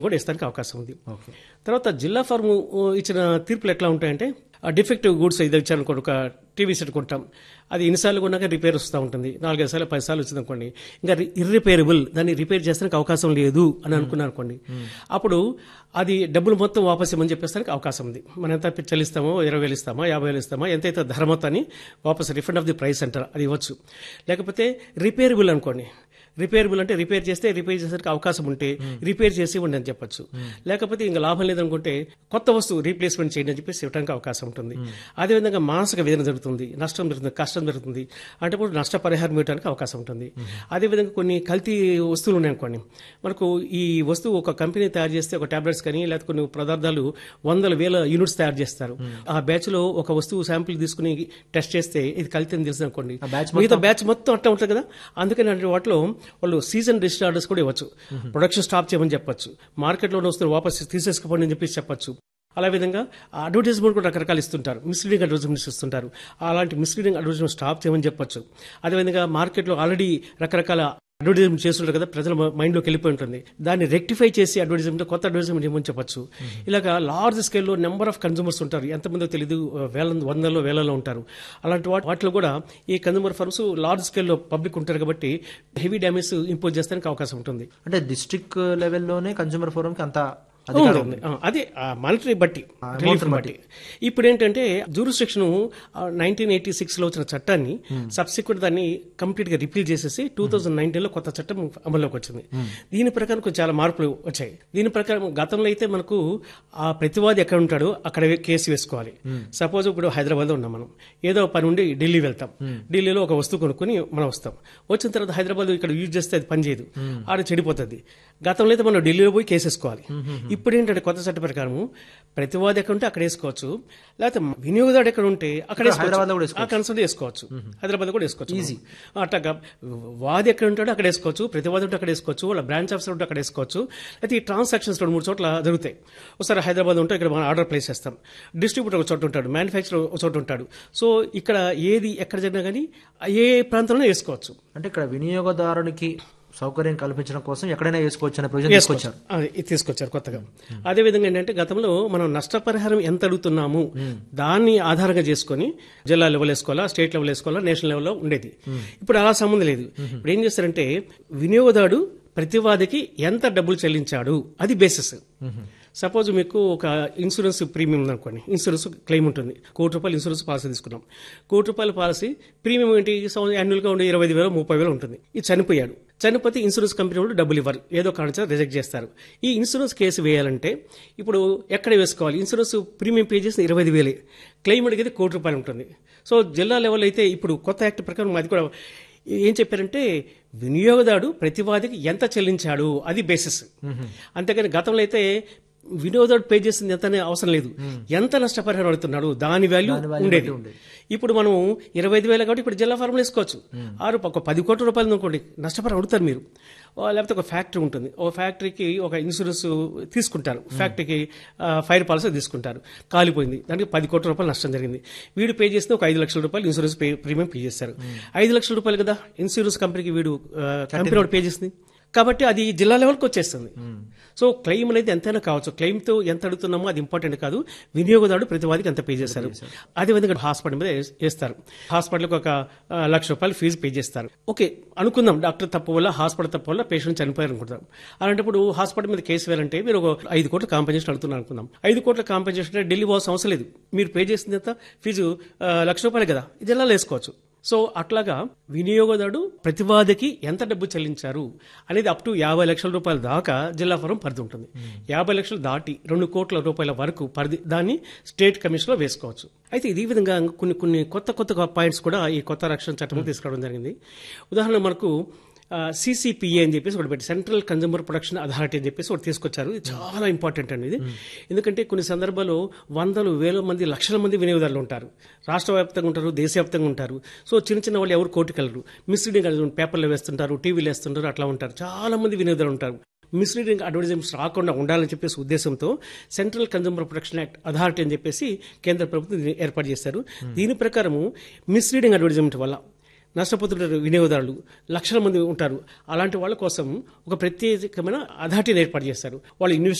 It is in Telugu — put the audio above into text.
కూడా ఇస్తానికి అవకాశం ఉంది ఓకే తర్వాత జిల్లా ఫార్మ్ ఇచ్చిన తీర్పులు ఎట్లా ఉంటాయంటే డిఫెక్టివ్ గూడ్స్ ఇది ఇచ్చారనుకోండి ఒక టీవీ సెట్ కొంటాం అది ఎన్నిసార్లు కొన్నాక రిపేర్ వస్తూ ఉంటుంది నాలుగైదు సార్లు పది సార్లు వచ్చింది అనుకోండి ఇంకా ఇర్రిపేరబుల్ దాన్ని రిపేర్ చేస్తానికి అవకాశం లేదు అని అనుకున్నాను అనుకోండి అప్పుడు అది డబ్బులు మొత్తం వాపస్ ఇవ్వమని చెప్పేస్తానికి అవకాశం ఉంది మనం ఎంత చెల్లిస్తామో ఇరవై వేలు ఇస్తామా యాభై వేలు ఇస్తామా ఎంతైతే ధర మొత్తాన్ని వాపస్ రిఫండ్ ఆఫ్ ది ప్రైస్ అంటారు అది ఇవ్వచ్చు లేకపోతే రిపేరబుల్ అనుకోండి రిపేరబుల్ అంటే రిపేర్ చేస్తే రిపేర్ చేసేందుకు అవకాశం ఉంటే రిపేర్ చేసి ఇవ్వండి అని చెప్పొచ్చు లేకపోతే ఇంకా లాభం లేదనుకుంటే కొత్త వస్తువు రీప్లేస్మెంట్ చేయండి అని చెప్పేసి ఇవ్వడానికి అవకాశం ఉంటుంది అదేవిధంగా మానసిక వేదన జరుగుతుంది నష్టం జరుగుతుంది కష్టం జరుగుతుంది అంటే ఇప్పుడు నష్టపరిహారం ఇవ్వడానికి అవకాశం ఉంటుంది అదేవిధంగా కొన్ని కల్తీ వస్తువులు ఉన్నాయనుకోండి మనకు ఈ వస్తువు ఒక కంపెనీ తయారు చేస్తే ఒక టాబ్లెట్స్ కానీ లేకపోతే కొన్ని పదార్థాలు వందల వేల యూనిట్స్ తయారు చేస్తారు ఆ బ్యాచ్ లో ఒక వస్తువు శాంపిల్ తీసుకుని టెస్ట్ చేస్తే ఇది కల్తీ అని తెలిసింది అనుకోండి ఆ batch మిగతా బ్యాచ్ మొత్తం అట్లా ఉంటుంది కదా అందుకని అంటే వాటిలో వాళ్ళు సీజన్ రిజిస్టర్ ఆర్డర్స్ కూడా ఇవ్వచ్చు ప్రొడక్షన్ స్టాప్ చేయమని చెప్పొచ్చు మార్కెట్లో ఉన్న వస్తువులు వాపస్ తీసేసుకోండి అని చెప్పేసి చెప్పొచ్చు అలా విధంగా అడ్వర్టైజ్మెంట్ కూడా రకరకాలు ఇస్తుంటారు మిస్లీడింగ్ అడ్వర్టైజ్మెంట్స్ ఇస్తుంటారు అలాంటి మిస్లీడింగ్ అడ్వర్టైజ్మెంట్ స్టాప్ చేయమని చెప్పొచ్చు అదేవిధంగా మార్కెట్లో ఆల్రెడీ రకరకాల అడ్వర్టైజ్మెంట్ చేస్తుంటారు కదా ప్రజల మైండ్లోకి వెళ్ళిపోయి ఉంటుంది దాన్ని రెక్టిఫై చేసి అడ్వర్టైజ్మెంట్ కొత్త అడ్వర్టైజ్మెంట్ ఇవ్వమని చెప్పొచ్చు ఇలాగా లార్జ్ స్కేల్లో నెంబర్ ఆఫ్ కన్సూమర్స్ ఉంటారు ఎంతమందో తెలియదు వేల వందల్లో వేలలో ఉంటారు అలాంటి వాటి వాటిలో కూడా ఈ కన్సూమర్ ఫర్మ్స్ లార్జ్ స్కేల్లో పబ్లిక్ ఉంటారు కాబట్టి హెవీ డ్యామేజ్ ఇంపోజ్ చేస్తానికి అవకాశం ఉంటుంది అంటే డిస్ట్రిక్ట్ లెవెల్లోనే కన్జ్యూమర్ ఫోరం కి అంత అధికారం ఉంది. ఆ, అదే మానిటరీ బట్టి రిలీఫ్ బట్టి ఇప్పుడు ఏంటంటే జూరిస్ట్రిక్షన్ నైన్టీన్ ఎయిటీ సిక్స్ లో వచ్చిన చట్టాన్ని సబ్సిక్వెంట్ దాన్ని కంప్లీట్ గా రిపీల్ చేసేసి టూ థౌసండ్ నైన్టీన్ లో కొత్త చట్టం అమల్లోకి వచ్చింది దీని ప్రకారం కొంచెం చాలా మార్పులు వచ్చాయి దీని ప్రకారం గతంలో అయితే మనకు ఆ ప్రతివాది ఎక్కడ ఉంటాడో అక్కడ కేసు వేసుకోవాలి సపోజ్ ఇప్పుడు హైదరాబాద్ లో ఉన్నాం మనం ఏదో పని ఉండి ఢిల్లీ వెళ్తాం ఢిల్లీలో ఒక వస్తువు కొనుక్కొని మనం వస్తాం వచ్చిన తర్వాత హైదరాబాద్ ఇక్కడ యూజ్ చేస్తే అది పని చేయదు ఆడ చెడిపోతుంది గతంలో అయితే మనం ఢిల్లీలో పోయి కేసు వేసుకోవాలి ఇప్పుడు ఏంటంటే కొత్త చట్ట ప్రకారం ప్రతివాది ఎక్కడ ఉంటే అక్కడ వేసుకోవచ్చు లేకపోతే వినియోగదారుడు ఎక్కడ ఉంటే అక్కడ హైదరాబాద్లో కూడా ఆ కన్సల్ట్ వేసుకోవచ్చు హైదరాబాద్ కూడా వేసుకోవచ్చు ఈజీ అట్లా వాది ఎక్కడ ఉంటాడో అక్కడ వేసుకోవచ్చు ప్రతివాది ఉంటే అక్కడ వేసుకోవచ్చు వాళ్ళ బ్రాంచ్ ఆఫీసర్ ఉంటే అక్కడ వేసుకోవచ్చు అయితే ఈ ట్రాన్సాక్షన్స్ రెండు మూడు చోట్ల జరుగుతాయి ఒకసారి హైదరాబాద్ ఉంటే ఇక్కడ మనం ఆర్డర్ ప్లేస్ చేస్తాం డిస్ట్రిబ్యూటర్ ఒక చోట ఉంటాడు మ్యానుఫ్యాక్చరర్ ఒక చోట ఉంటాడు సో ఇక్కడ ఏది ఎక్కడ జరిగినా కానీ ఏ ప్రాంతంలో వేసుకోవచ్చు అంటే ఇక్కడ వినియోగదారునికి సౌకర్యం కల్పించడం కోసం ఎక్కడైనా వేసుకోవచ్చు అనే ప్రయోజనం తీసుకొచ్చారు ఆ, ఇది తీసుకొచ్చారు కొత్తగా అదే విధంగా ఏంటంటే గతంలో మనం నష్టపరిహారం ఎంత అడుగుతున్నాము దాన్ని ఆధారంగా చేసుకొని జిల్లా లెవెల్ వేసుకోవాలా స్టేట్ లెవెల్ వేసుకోవాలా నేషనల్ లెవెల్లో ఉండేది ఇప్పుడు అలా సంబంధం లేదు ఇప్పుడు ఏం చేస్తారంటే వినియోగదారుడు ప్రతివాదికి ఎంత డబ్బులు చెల్లించాడు అది బేసిస్ సపోజ్ మీకు ఒక ఇన్సూరెన్స్ ప్రీమియం ఉందనుకోండి ఇన్సూరెన్స్ క్లెయిమ్ ఉంటుంది కోటి రూపాయలు ఇన్సూరెన్స్ పాలసీ తీసుకున్నాం కోటి రూపాయల పాలసీ ప్రీమియం ఏంటి యాన్యువల్గా ఉండే ఇరవై ఐదు వేలు ముప్పై వేలు ఉంటుంది ఇది చనిపోయాడు చనిపోతే ఇన్సూరెన్స్ కంపెనీ వాళ్ళు డబ్బులు ఇవ్వరు ఏదో కారణం రిజెక్ట్ చేస్తారు ఈ ఇన్సూరెన్స్ కేసు వేయాలంటే ఇప్పుడు ఎక్కడ వేసుకోవాలి ఇన్సూరెన్స్ ప్రీమియం పే చేసిన ఇరవై ఐదు వేలే క్లెయిమ్ అడిగేది కోటి రూపాయలు ఉంటుంది సో జిల్లా లెవెల్ అయితే ఇప్పుడు కొత్త యాక్ట్ ప్రకారం అది కూడా ఏం చెప్పారంటే వినియోగదారుడు ప్రతివాదికి ఎంత చెల్లించాడు అది బేసిస్ అంతేకాని గతంలో అయితే వినియోగదారుడు పే చేసింది ఎంత అనే అవసరం లేదు ఎంత నష్టపరిహారం అడుగుతున్నాడు దాని వాల్యూ ఉండేది ఇప్పుడు మనం ఇరవై ఐదు వేలు కాబట్టి ఇప్పుడు జిల్లా ఫార్మ్ వేసుకోవచ్చు ఆరు ఒక పది కోట్ల రూపాయలు అనుకోండి నష్టపరిహారం అడుగుతారు మీరు ఓ లేకపోతే ఒక ఫ్యాక్టరీ ఉంటుంది ఒక ఫ్యాక్టరీకి ఒక ఇన్సూరెన్స్ తీసుకుంటారు ఫ్యాక్టరీకి ఆ, ఫైర్ పాలసీ తీసుకుంటారు కాలిపోయింది దానికి పది కోట్ల రూపాయలు నష్టం జరిగింది వీడు పే చేసిన ఒక ఐదు లక్షల రూపాయలు ఇన్సూరెన్స్ పే ప్రీమియం పే చేస్తారు ఐదు లక్షల రూపాయలు కదా ఇన్సూరెన్స్ కంపెనీకి వీడు ఆ, కంపెనీ వాడు పే చేసింది కాబట్టి అది జిల్లా లెవెల్కి వచ్చేస్తుంది సో క్లెయిమ్ అనేది ఎంతైనా కావచ్చు క్లెయిమ్ తో ఎంత అడుగుతున్నామో అది ఇంపార్టెంట్ కాదు వినియోగదారుడు ప్రతివాదికి ఎంత పే చేస్తారు అదేవిధంగా హాస్పిటల్ మీద వేస్- వేస్తారు హాస్పిటల్కి ఒక ఆ, లక్ష రూపాయలు ఫీజు పే చేస్తారు ఓకే అనుకుందాం డాక్టర్ తప్పు వల్ల హాస్పిటల్ తప్పు వల్ల పేషెంట్ చనిపోయారు అనుకుంటాం అలాంటప్పుడు హాస్పిటల్ మీద కేసు వేయాలంటే మీరు ఒక ఐదు కోట్ల కాంపెన్సేషన్ అడుగుతున్నారు అనుకుందాం ఐదు కోట్ల కాంపెన్సేషన్ అంటే ఢిల్లీ పోవాల్సిన అవసరం లేదు మీరు పే చేసిన ఎంత ఫీజు ఆ, లక్ష రూపాయలు కదా ఇది జిల్లాలో వేసుకోవచ్చు సో అట్లాగా వినియోగదారుడు ప్రతివాదికి ఎంత డబ్బు చెల్లించారు అనేది అప్ టు యాభై లక్షల రూపాయల దాకా జిల్లా ఫరం పరిధి ఉంటుంది యాభై లక్షలు దాటి రెండు కోట్ల రూపాయల వరకు పరిధి దాన్ని స్టేట్ కమిషన్లో వేసుకోవచ్చు అయితే ఇదే విధంగా కొన్ని కొన్ని కొత్త కొత్త పాయింట్స్ కూడా ఈ కొత్త రక్షణ చట్టంలో తీసుకురావడం జరిగింది ఉదాహరణ మనకు సిసిపిఏ అని చెప్పేసి ఒకటి పెట్టి సెంట్రల్ కన్జ్యూమర్ ప్రొడక్షన్ అథారిటీ అని చెప్పేసి ఒకటి తీసుకొచ్చారు ఇది చాలా ఇంపార్టెంట్ అండి ఇది ఎందుకంటే కొన్ని సందర్భాల్లో వందలు వేల మంది లక్షల మంది వినియోగదారులు ఉంటారు రాష్ట్ర వ్యాప్తంగా ఉంటారు దేశవ్యాప్తంగా ఉంటారు సో చిన్న చిన్న వాళ్ళు ఎవరు కోర్టుకెళ్ళరు మిస్లీడింగ్ పేపర్లో వేస్తుంటారు టీవీలో వేస్తుంటారు అట్లా ఉంటారు చాలా మంది వినియోగదారులు ఉంటారు మిస్లీడింగ్ అడ్వర్టైజ్మెంట్స్ రాకుండా ఉండాలని చెప్పేసి ఉద్దేశంతో central consumer protection act authority అని చెప్పేసి కేంద్ర ప్రభుత్వం దీన్ని ఏర్పాటు చేశారు దీని ప్రకారము మిస్లీడింగ్ అడ్వర్టైజ్మెంట్ వల్ల నష్టపోతున్న వినియోగదారులు లక్షల మంది ఉంటారు అలాంటి వాళ్ళ కోసం ఒక ప్రత్యేకమైన అథారిటీని ఏర్పాటు చేస్తారు వాళ్ళు ఇన్వెస్ట్